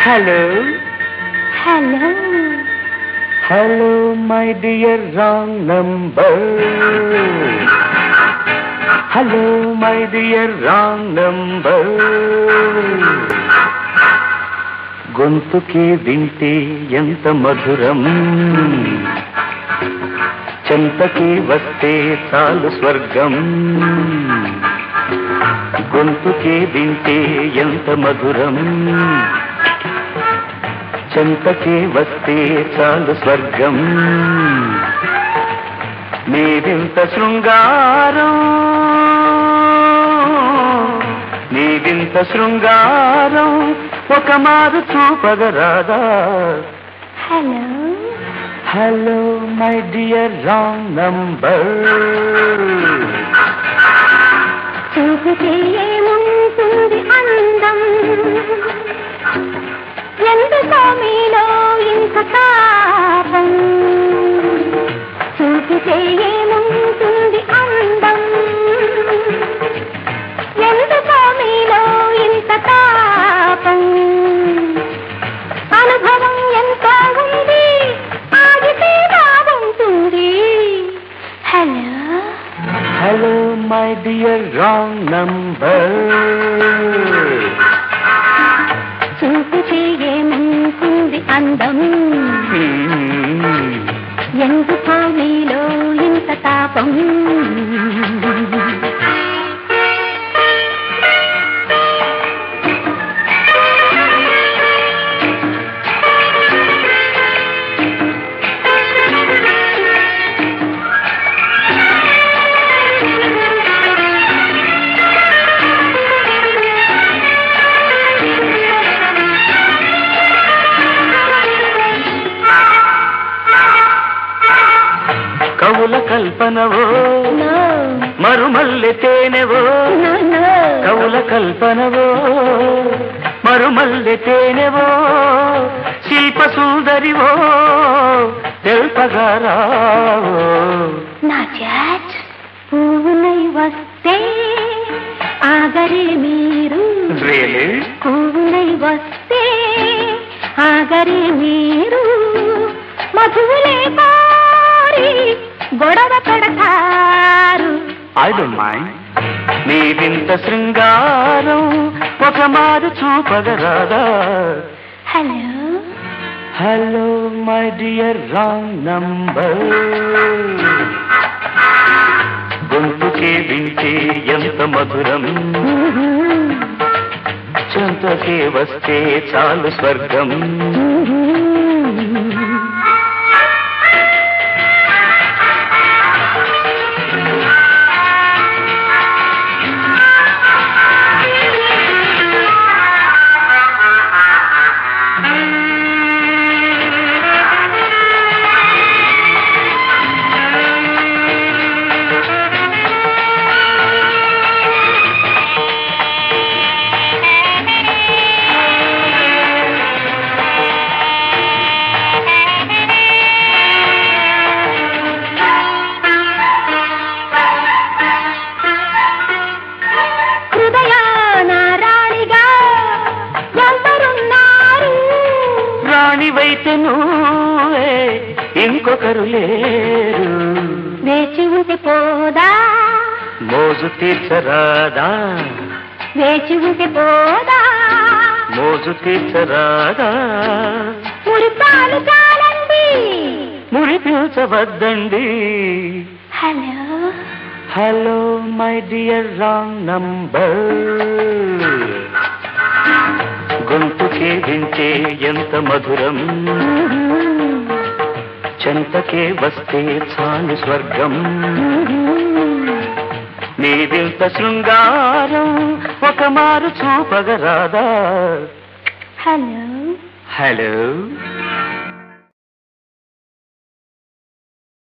Hello hello hello my dear wrong number hello my dear wrong number గొంతుకి వింటే ఎంత మధురం చెంతకి వస్తే చాలు స్వర్గం గొంతుకి వింటే ఎంత మధురం చెంతకి వస్తే చాలు స్వర్గం నీవింత శృంగారం నీవింత శృంగారం ఒక మారు చూపగరాదా hello hello my dear wrong number చూపితే ఏముంటుంది అందం ఎందుకో మీలో ఇంత తాపం చూపితే ఏముంటుంది అందం ఎందుకో మీలో ఇంత తాపం అనుభవం ఎంతో ఉంది ఆగితే బాగుంటుంది hello hello my dear wrong number చూపితే ఏముంటుంది అందం ఎందుకో మీలో ఇంత తాపం కవుల కల్పనవో No, మరుమల్లె తేనెవో no, no. కవుల కల్పనవో మరుమల్లె తేనెవో శిల్ప సుందరివో తెల్పగారావో నా చాట్ పువ్వులై వస్తే ఆగరే మీరు రియలీ పువ్వులై వస్తే ఆగరే మీరు మధువులే పారి గొడవ పడతారు ఐ డోంట్ మైండ్ నీవింత శృంగారం ఒక మారు చూపగరాదా hello hello my dear wrong number గొంతుకే వింటే ఎంత మధురం చెంతకే వస్తే చాలు స్వర్గం హృదయాన రాణిగా ఎందరున్నారు రాణివైతే నువ్వే ఇంకొకరు లేరు వేచి ఉంటే పోదా మోజు తీర్చరాదా వేచి ఉంటే పోదా మోజు తీర్చరాదా మురిపాలు చాలండి మురి పిల్చవద్దండి hello hello my dear wrong number గొంతుకే వింటే ఎంత మధురం చెంతకే వస్తే చాలు స్వర్గం నీదింత శృంగారం ఒక మారు చూపగరాదా హలో హలో